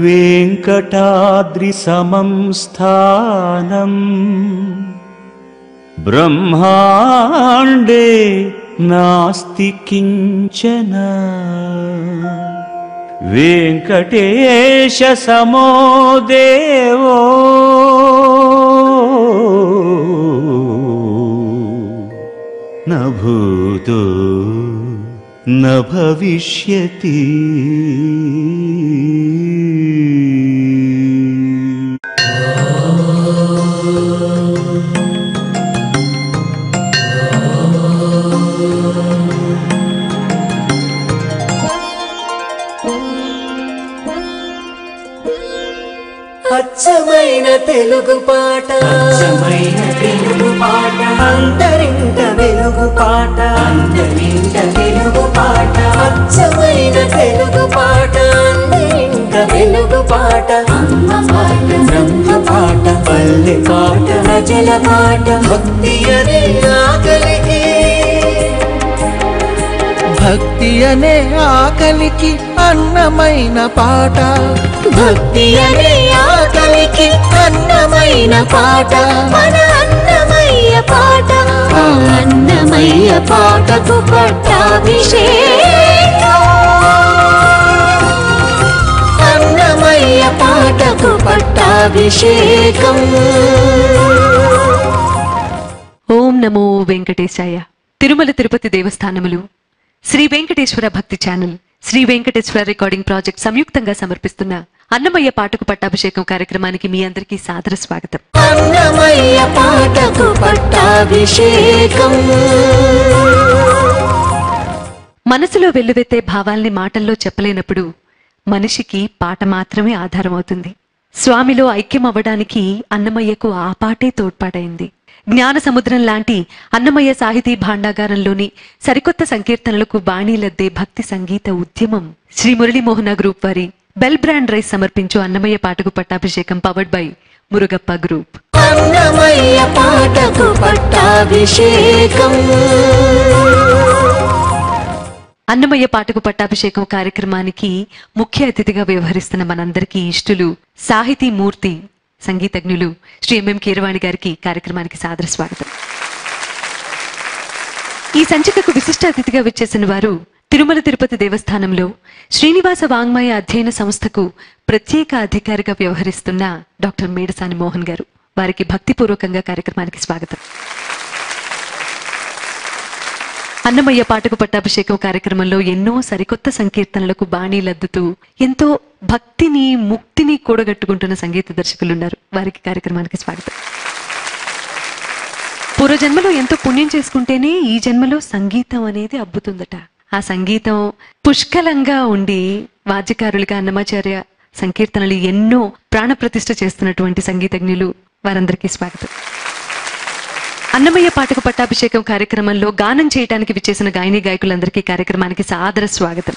वेङ्कटाद्रिसमं स्थानम् ब्रह्माण्डे नास्ति किञ्चन वेङ्कटेशसमो देवो न भूतो न भविष्यति అచ్చమైన తెలుగు పాట అచ్చమైన తెలుగు పాట అంతరింట వెలుగు పాట అందరింట తెలుగు పాట అచ్చమైన తెలుగు పాట అందరింట వెలుగు పాట అమ్మ పాట బ్రహ్మ పాట పల్లె పాట ప్రజల పాట భక్తి అనే ఆకలికి భక్తి అనే ఆకలికి అన్నమైన పాట భక్తి అనే ఆకలికి అన్నమైన పాట మన అన్నమయ్య పాట ఆ అన్నమయ్య పాటకు పట్టాభిషేకం అన్నమయ్య పాటకు పట్టాభిషేకం ఓం నమో వెంకటేశాయ Tirumala Tirupati దేవస్థానములు Sri Venkateswara Bhakti channel Sri Venkateswara recording project సంయుక్తంగా సమర్పిస్తున్న అన్నమయ్య పాటకు పట్టాభిషేకం కార్యక్రమానికి మీ అందరికీ సాదర స్వాగతం అన్నమయ్య పాటకు పట్టాభిషేకం మనసులో వెల్లువెత్తే భావాల్ని మాటల్లో చెప్పలేనప్పుడు మనిషికి పాట మాత్రమే ఆధారమవుతుంది స్వామిలో ఐక్యం అవ్వడానికి అన్నమయ్యకు ఆ పాటే తోడ్పాటైంది జ్ఞాన సముద్రం లాంటి అన్నమయ్య సాహితీ భాండాగారంలోని సరికొత్త సంకీర్తనలకు బాణీలద్దే భక్తి సంగీత ఉద్యమం శ్రీ మురళీమోహన గ్రూప్ వారి బెల్ బ్రాండ్ రైస్ సమర్పించు అన్నమయ్య పాటకు పట్టాభిషేకం powered by Murugappa group Annamayya పాటకు పట్టాభిషేకం అన్నమయ్య పాటకు పట్టాభిషేకం కార్యక్రమానికి ముఖ్య అతిథిగా వ్యవహరిస్తున్న మనందరికీ ఇష్టులు సాహితీ మూర్తి సంగీతజ్ఞులు శ్రీ ఎంఎం కీరవాణి గారికి కార్యక్రమానికి సాదర స్వాగతం ఈ సంచికకు విశిష్ట అతిథిగా వచ్చేసిన వారు తిరుమల తిరుపతి దేవస్థానంలో శ్రీనివాస వాంగ్మయ అధ్యయన సంస్థకు ప్రత్యేక అధికారిగా వ్యవహరిస్తున్న డాక్టర్ మేడసాని మోహన్ గారు వారికి భక్తిపూర్వకంగా కార్యక్రమానికి స్వాగతం అన్నమయ్య పాటకు పట్టాభిషేకం కార్యక్రమంలో ఎన్నో సరికొత్త సంకీర్తనలకు బాణీలద్దుతూ ఎంతో భక్తిని ముక్తిని కూడగట్టుకుంటున్న సంగీత దర్శకులున్నారు వారికి కార్యక్రమానికి స్వాగతం పూర్వజన్మలో ఎంతో పుణ్యం చేసుకుంటేనే ఈ జన్మలో సంగీతం అనేది అబ్బుతుందట ఆ సంగీతం పుష్కలంగా ఉండి వాద్యకారులుగా అన్నమాచార్య సంకీర్తనలు ఎన్నో ప్రాణప్రతిష్ఠ చేస్తున్నటువంటి సంగీతజ్ఞులు వారందరికీ స్వాగతం అన్నమయ్య పాటకు పట్టాభిషేకం కార్యక్రమంలో గానం చేయడానికి విచ్చేసిన గాయని గాయకులందరికీ కార్యక్రమానికి సాదర స్వాగతం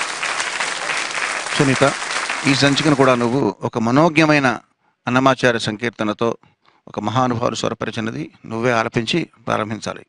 సునీత ఈ సంచికను కూడా నువ్వు ఒక మనోజ్ఞమైన అన్నమాచార్య సంకీర్తనతో ఒక మహానుభావులు స్వరపరిచినది నువ్వే ఆలపించి ప్రారంభించాలి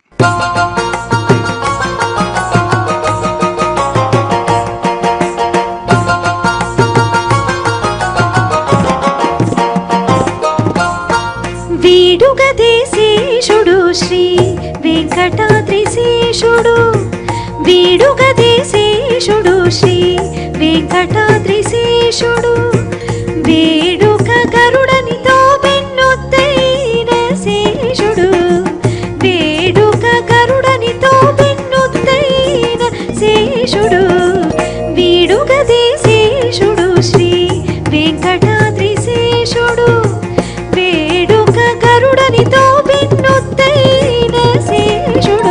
వీడుగదేశేషుడు శ్రీ వెంకటాద్రిశేషుడు వీడుగదేశేషుడు శ్రీ వెంకటాద్రిశేషుడు వేడుక గరుడనితో వెన్నుత్తైన శేషుడు వేడుక గరుడనితో వెన్నుత్తైన శేషుడు వీడుగదేశేషుడు శ్రీ వెంకటాద్రిశేషుడు వేడుక గరుడనితో విన్నుత్తైన శేషుడు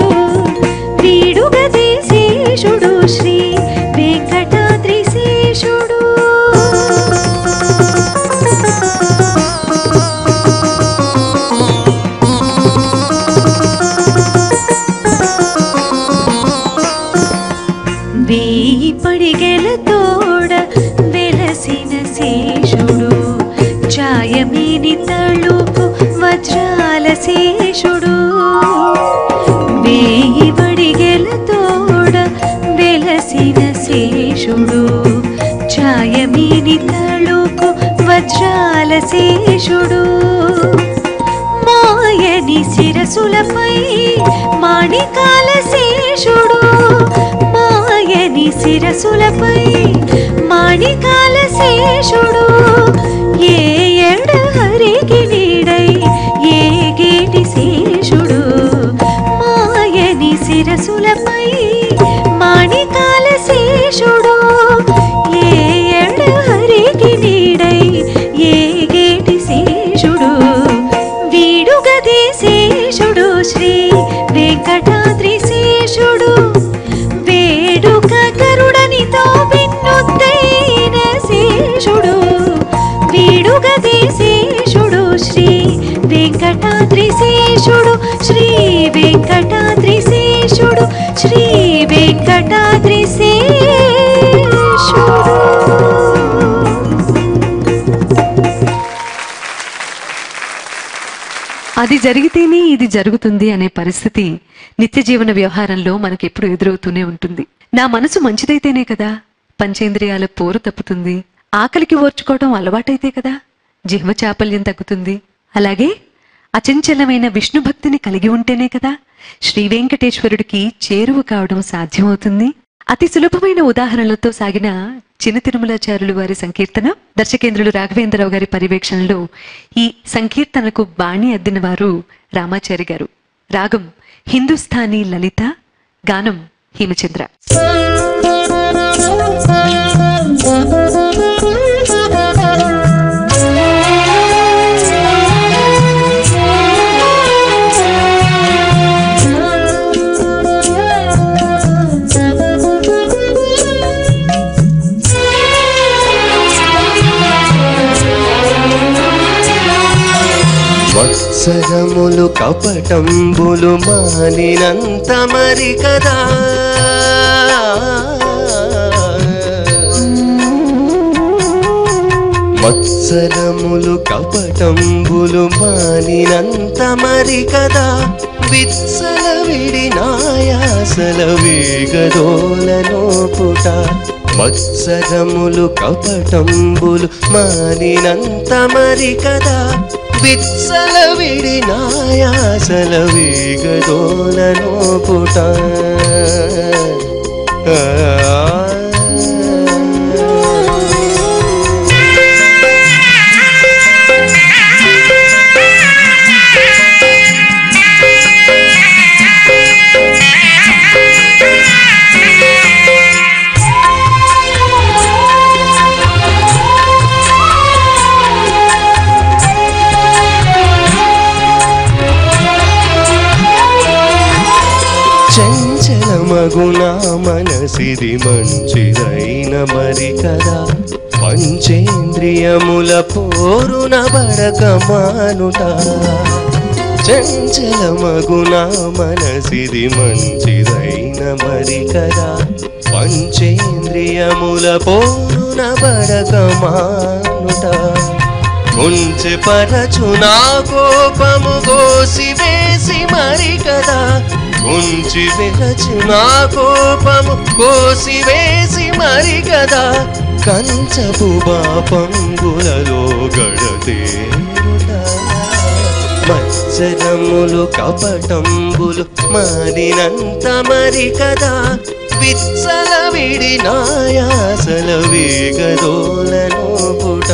వీడుగదేశేషుడు శ్రీ వెంకటాద్రిశేషుడు వేయి పడిగెల తోడ వెలసిన శేషుడు ఛాయమేని తళుకు వజ్రాల శేషుడు వేయి పడిగెల తోడ వెలసిన శేషుడు ఛాయమేని తళుకు వజ్రాల శేషుడు మాయని శిరసులపై మాణికాల శేషుడు మాయని శిరసులపై మాణికాల శేషుడు ఏ ఎడ హరికి నీడై ఏ గేటి శేషుడు మాయని శిరసులపై మాణికాల శేషుడు ఏ ఎడ హరికి నీడై ఏ గేటి శేషుడు వీడుగదే శేషుడు శ్రీ వెంకటాద్రి శేషుడు వేడుక గరుడనితో విన్నుద్దైన శేషుడు వీడుగదే శేషుడు శ్రీ వెంకటాద్రి శేషుడు శ్రీ వెంకటాద్రి శేషుడు శ్రీ వెంకటాద్రి శేషుడు అది జరిగితేనే ఇది జరుగుతుంది అనే పరిస్థితి నిత్య జీవన వ్యవహారంలో మనకు ఎప్పుడు ఎదురవుతూనే ఉంటుంది నా మనసు మంచిదైతేనే కదా పంచేంద్రియాల పోరు తప్పుతుంది ఆకలికి ఓర్చుకోవడం అలవాటైతే కదా జిహ్వ చాపల్యం తగ్గుతుంది అలాగే అచంచలమైన విష్ణు భక్తిని కలిగి ఉంటేనే కదా శ్రీ వెంకటేశ్వరుడికి చేరువ కావడం సాధ్యమవుతుంది అతి సులభమైన ఉదాహరణలతో సాగిన చిన్న తిరుమలాచారులు వారి సంకీర్తన దర్శకేంద్రులు రాఘవేంద్రరావు గారి పర్యవేక్షణలో ఈ సంకీర్తనకు బాణి అద్దిన వారు రామాచారి గారు రాగం హిందుస్థానీ లలిత గానం హేమచంద్ర మత్సరములు కపటంబులు మానినంత మరి కదా మత్సరములు కపటంబులు మానినంత మరి కదా విత్సల విడినాయాసల వేగదోలను పుట మత్సరములు కపటంబులు మానినంత మరి కదా విత్సల విడినాయాసల వేగదోలను పుట చంచలమగునా మనసిది మంచిదైన మరి కదా పంచేంద్రియముల పోరున బడకమానుట చంచలమగునా మనసిది మంచిదైన మరి కదా పంచేంద్రియముల పోరున బడకమానుట కొంచె పరచు నా కోపము గోసి వేసి మరి కదా కొంచి విరచు నా కోపము కోసి వేసి మరి కదా కంచపు బాపంగులలో గడతేరుట మత్సరములు కపటంబులు మారినంత మరి కదా విత్సల విడి నాయాసల వేగదోలను పుట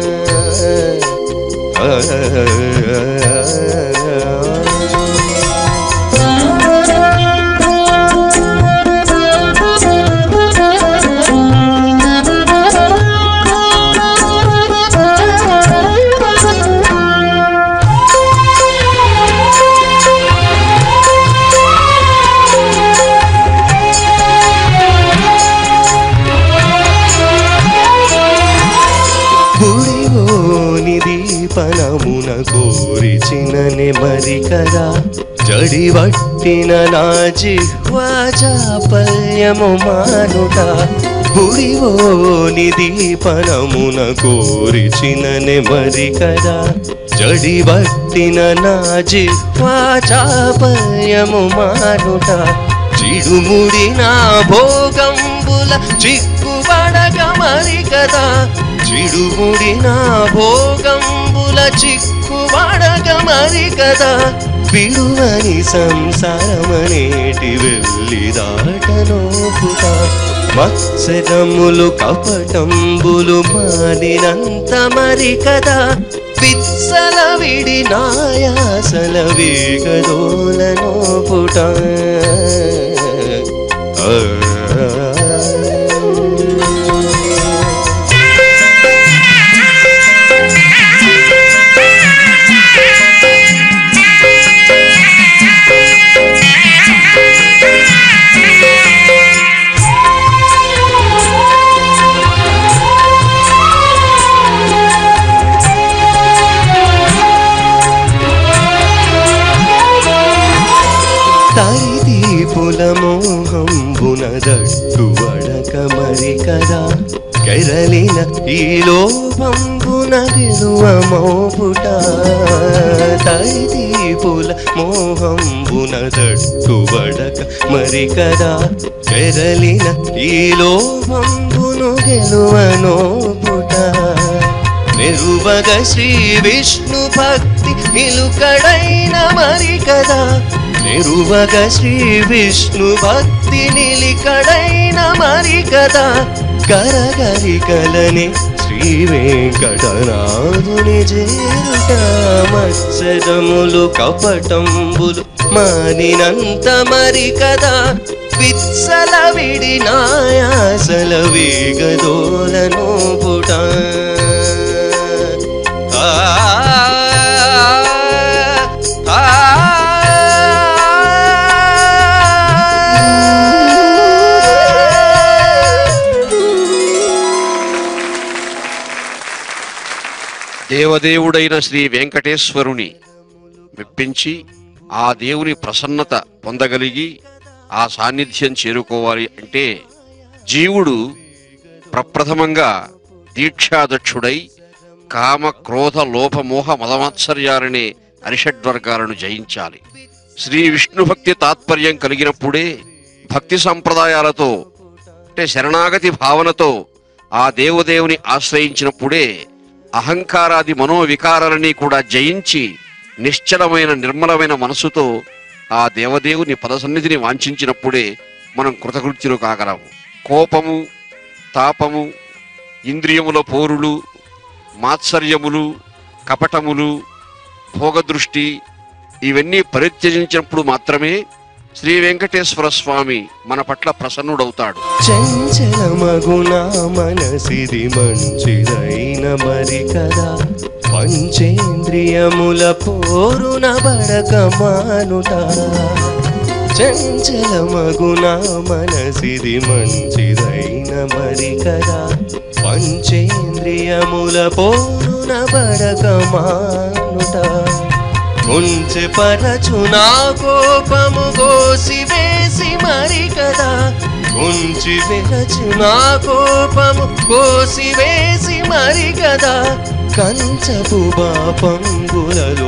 గుడిలోని దీపనమున కోరిచిననే మరి కదా జడివట్టిన నా జిహ్వా చాపల్యము మానుట గుడిలోని దీపనమున కోరిచిననే మరి కదా జడివట్టిన నా జిహ్వా చాపల్యము మానుట చిడుముడి నా భోగంబుల చిక్కు చిక్కుబడగ మరి కదా చిడుముడిన భోగంబుల చిక్కుబడగ మరి కదా విడువని సంసారమనేటి వెళ్ళి దాటనోపుట మత్సరములు కపటంబులు మానినంత మరి కదా విత్సల విడి నాయాసల వేగదోలనో పుట తరిదీపుల మోహంబున దట్టు వడక మరి కదా కెరలిన ఈ లోపంబున గెలువ మోపుట తరిదీపుల మోహంబున దట్టు వడక మరి కదా కెరలిన ఈ లోపంబును గెలువనోపుట నిరువగ శ్రీ విష్ణు భక్తి నిలుకడైన మరి కదా నిరువగ శ్రీ విష్ణు భక్తి నిలికడైన మరి కదా కరగరికలని శ్రీ వెంకటనాథుని చేరుట మత్సరములు కపటంబులు మానినంత మరి కదా విత్సల విడి నాయాసల వేగదోలను పుట ఆ ఆ దేవదేవుడైన శ్రీ వెంకటేశ్వరుని మెప్పించి ఆ దేవుని ప్రసన్నత పొందగలిగి ఆ సాన్నిధ్యం చేరుకోవాలి అంటే జీవుడు ప్రప్రథమంగా దీక్షాదక్షుడై కామ క్రోధ లోభ మోహ మదమాత్సర్యాలనే అరిషడ్వర్గాలను జయించాలి శ్రీ విష్ణు భక్తి తాత్పర్యం కలిగినప్పుడే భక్తి సంప్రదాయాలతో అంటే శరణాగతి భావనతో ఆ దేవదేవుని ఆశ్రయించినప్పుడే అహంకారాది మనోవికారాలని కూడా జయించి నిశ్చలమైన నిర్మలమైన మనసుతో ఆ దేవదేవుని పదసన్నిధిని వాంఛించినప్పుడే మనం కృతకృత్యులు కాగలము కోపము తాపము ఇంద్రియముల పోరులు మాత్సర్యములు కపటములు భోగదృష్టి ఇవన్నీ పరిత్యజించినప్పుడు మాత్రమే శ్రీ వెంకటేశ్వర స్వామి మన పట్ల ప్రసన్నుడవుతాడు చంచలమగుణ మనసిది మంచిదైన మరి కదా పంచేంద్రియముల పోరున బడక మానుట చంచలమగుణ మనసిది మంచిదైన మరి కదా పంచేంద్రియముల పోరున బడక మానుట కొంచె పరచు నా కోపము గోసి వేసి మరి కదా కొంచి వెరచు నా కోపము కోసి వేసి మరి కదా కంచపు బాపంగులలో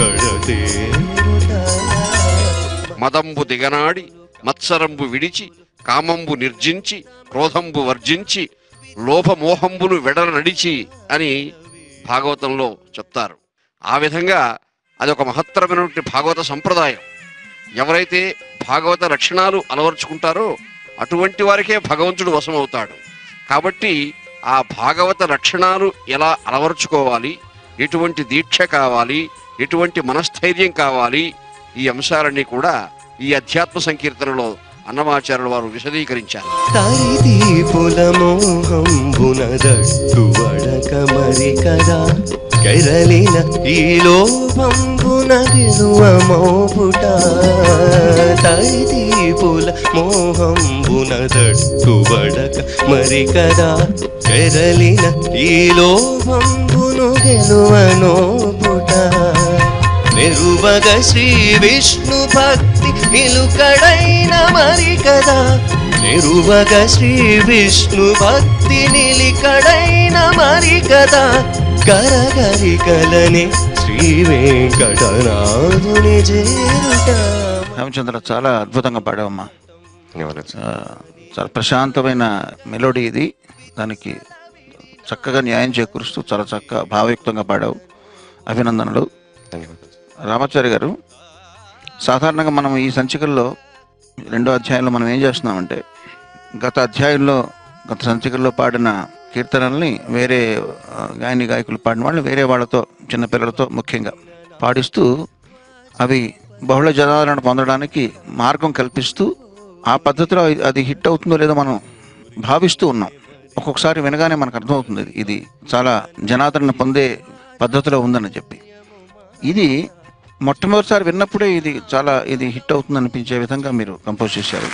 గడతేరుట మదంబు దిగనాడి మత్సరంబు విడిచి కామంబు నిర్జించి క్రోధంబు వర్జించి లోభమోహంబులు వెడల నడిచి అని భాగవతంలో చెప్తారు ఆ విధంగా అది ఒక మహత్తరమైనటువంటి భాగవత సంప్రదాయం ఎవరైతే భాగవత లక్షణాలు అలవర్చుకుంటారో అటువంటి వారికే భగవంతుడు వశమవుతాడు కాబట్టి ఆ భాగవత లక్షణాలు ఎలా అలవర్చుకోవాలి ఎటువంటి దీక్ష కావాలి ఎటువంటి మనస్థైర్యం కావాలి ఈ అంశాలన్నీ కూడా ఈ అధ్యాత్మ సంకీర్తనలో అన్నమాచార్యుల వారు విశదీకరించారు తరిదీపుల మోహంబున దట్టు వడక మరి కదా కెరలిన ఈ లోపంబున గెలువ మోపుట తరిదీపుల మోహంబున దట్టు వడక మరి కదా కెరలిన ఈ లోపంబును గెలువ నోపుట నిరువగ శ్రీ విష్ణు భక్తి నిలుకడైన మరి కదా నిరువగ శ్రీ విష్ణు భక్తి నిలికడైన మరి కదా కరగరికలని శ్రీ వెంకటనాథుని చేరుట రామచంద్ర చాలా అద్భుతంగా పాడావమ్మా ఆ, చాలా ప్రశాంతమైన మెలోడీ ఇది దానికి చక్కగా న్యాయం చేకూరుస్తూ చాలా చక్కగా భావయుక్తంగా పాడావు అభినందనలు ధన్యవాదాలు రామాచారి గారు సాధారణంగా మనం ఈ సంచికల్లో రెండో అధ్యాయంలో మనం ఏం చేస్తున్నామంటే గత అధ్యాయంలో గత సంచికల్లో పాడిన కీర్తనల్ని వేరే ఆ, గాయని గాయకులు పాడిన వాళ్ళు వేరే వాళ్ళతో చిన్నపిల్లలతో ముఖ్యంగా పాడిస్తూ అవి బహుళ జనాదరణ పొందడానికి మార్గం కల్పిస్తూ ఆ పద్ధతిలో అది- అది హిట్ అవుతుందో లేదో మనం భావిస్తూ ఉన్నాం ఒక్కొక్కసారి వినగానే మనకు అర్థమవుతుంది ఇది. ఇది చాలా జనాదరణ పొందే పద్ధతిలో ఉందని చెప్పి ఇది మొట్టమొదటిసారి విన్నప్పుడే ఇది చాలా ఇది హిట్ అవుతుంది అనిపించే విధంగా మీరు కంపోజ్ చేశారు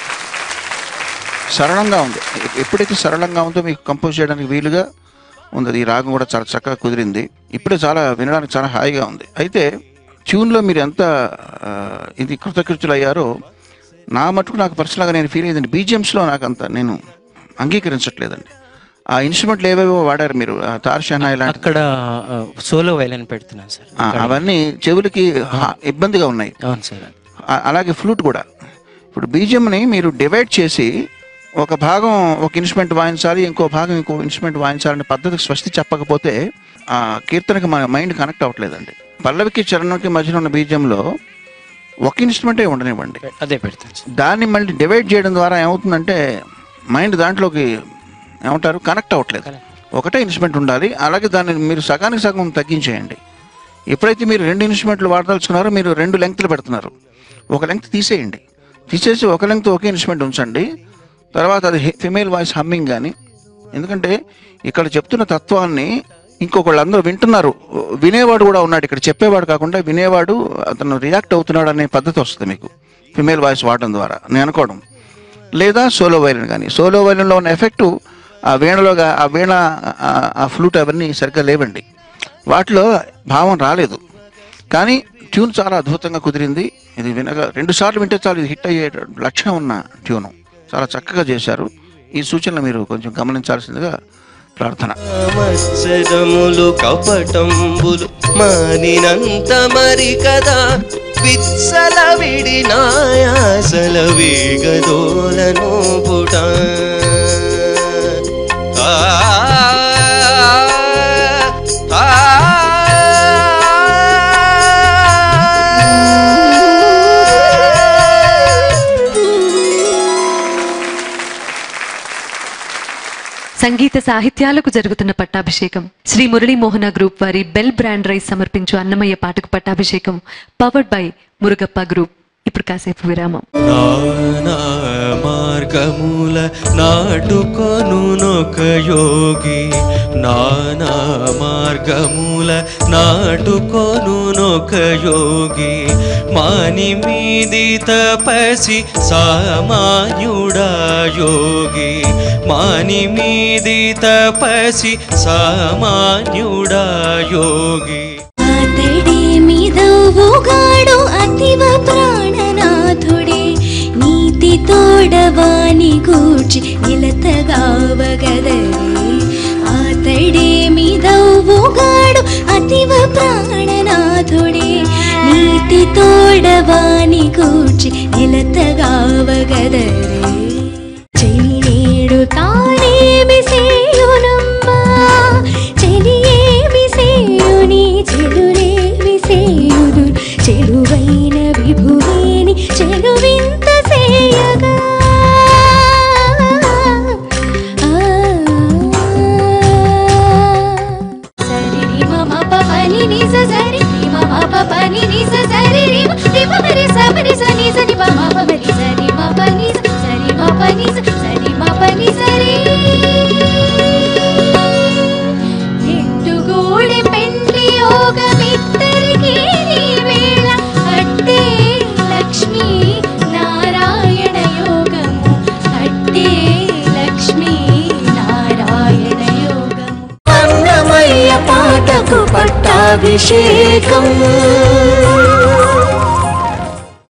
సరళంగా ఉంది ఎ- ఎప్పుడైతే సరళంగా ఉందో మీకు కంపోజ్ చేయడానికి వీలుగా ఉంది అది ఈ రాగం కూడా చాలా చక్కగా కుదిరింది ఇప్పుడే చాలా వినడానికి చాలా హాయిగా ఉంది అయితే ట్యూన్లో మీరు ఎంత ఆ, ఇది కృతకృత్యులు అయ్యారో నా మటుకు నాకు పర్సనల్గా నేను ఫీల్ అయ్యిందండి బీజిఎమ్స్లో నాకు అంత నేను అంగీకరించట్లేదండి ఆ ఇన్స్ట్రుమెంట్లు ఏవేవో వాడారు మీరు ఆ తార్ షహనా ఇలాంటి అక్కడ సోలో వైలన్ పెడుతున్నాను సార్ ఆ, అవన్నీ చెవులకి హా- ఇబ్బందిగా ఉన్నాయి అవును సార్ ఆ- అలాగే ఫ్లూట్ కూడా ఇప్పుడు బీజియంని మీరు డివైడ్ చేసి ఒక భాగం ఒక ఇన్స్ట్రుమెంట్ వాయించాలి ఇంకో భాగం ఇంకో ఇన్స్ట్రుమెంట్ వాయించాలనే పద్ధతికి స్వస్తి చెప్పకపోతే ఆ కీర్తనకి మన మైండ్ కనెక్ట్ అవ్వట్లేదండి పల్లవికి చరణంకి మధ్యన ఉన్న బీజియంలో ఒక ఇన్స్ట్రుమెంటే ఉండనివ్వండి అదే పెడతాను సార్ దాన్ని మళ్ళీ డివైడ్ చేయడం ద్వారా ఏమవుతుందంటే మైండ్ దాంట్లోకి ఏమంటారు కనెక్ట్ అవ్వట్లేదు ఒకటే ఇన్స్ట్రుమెంట్ ఉండాలి అలాగే దాన్ని మీరు సగానికి సగం తగ్గించేయండి ఎప్పుడైతే మీరు రెండు ఇన్స్ట్రుమెంట్లు వాడదలుచుకున్నారో మీరు రెండు లెంగ్త్లు పెడుతున్నారు ఒక లెంగ్త్ తీసేయండి తీసేసి ఒక లెంగ్త్ ఒకే ఇన్స్ట్రుమెంట్ ఉంచండి తర్వాత అది ఫిమేల్ వాయిస్ హమ్మింగ్ కానీ ఎందుకంటే ఇక్కడ చెప్తున్న తత్వాన్ని ఇంకొకళ్ళు అందరూ వింటున్నారు వినేవాడు కూడా ఉన్నాడు ఇక్కడ చెప్పేవాడు కాకుండా వినేవాడు అతను రియాక్ట్ అవుతున్నాడు అనే పద్ధతి వస్తుంది మీకు ఫిమేల్ వాయిస్ వాడడం ద్వారా నేను అనుకోవడం లేదా సోలో వైలిన్ కానీ సోలో వైలిన్లో ఉన్న ఎఫెక్టు ఆ వీణలోగా ఆ వీణ ఆ- ఆ ఫ్లూట్ అవన్నీ సరిగ్గా లేవండి వాటిలో భావం రాలేదు కానీ ట్యూన్ చాలా అద్భుతంగా కుదిరింది ఇది వినగా రెండు సార్లు వింటే చాలు ఇది హిట్ అయ్యే లక్ష్యం ఉన్న ట్యూను చాలా చక్కగా చేశారు ఈ సూచనలు మీరు కొంచెం గమనించాల్సిందిగా ప్రార్థన మత్సరములు కపటంబులు మానినంత మరి కదా విత్సల విడినాయాసల వేగదోలను పుట ఆ, ఆ, సంగీత సాహిత్యాలకు జరుగుతున్న పట్టాభిషేకం శ్రీ మురళీమోహన గ్రూప్ వారి బెల్ బ్రాండ్ రైస్ సమర్పించు అన్నమయ్య పాటకు పట్టాభిషేకం పవర్డ్ బై మురుగప్ప గ్రూప్ ఇప్పుడు కాసేపు విరామం నానా మార్గముల నాటుకొనునొక యోగి నానా మార్గముల నాటుకొనునొక యోగి మాని మీది తపసి సామాన్యుడా యోగి మాని మీది తపసి సామాన్యుడా యోగి అతడే మీదవుగాడు అతివ ప్రాణనాథుడే నీతి తోడవాని గూర్చి నిలతగావగదరే అతడే మీదవుగాడు అతివ ప్రాణనాథుడే నీతి తోడవాని గూర్చి నిలతగావగదరే చెలినేడు తానేమి సేయునమ్మా చెలియేమి సేయుని చెడులేమి సేయుదు చెడువైన విభువేని చెడువింత సేయగా సరి మమ పని నిజ సరి మమ పని నిజ సరి రిమ రిమ మరి సరి సని సరి మమ మరి సరి మ పని సరి మ పని సరి మ పని సరి ఎట్టుగూడి పెండ్లి యోగమిద్దరికి నీ వేళ అట్టే లక్ష్మీ నారాయణ యోగము అట్టే లక్ష్మీ నారాయణ యోగము అన్నమయ్య పాటకు పట్టాభిషేకం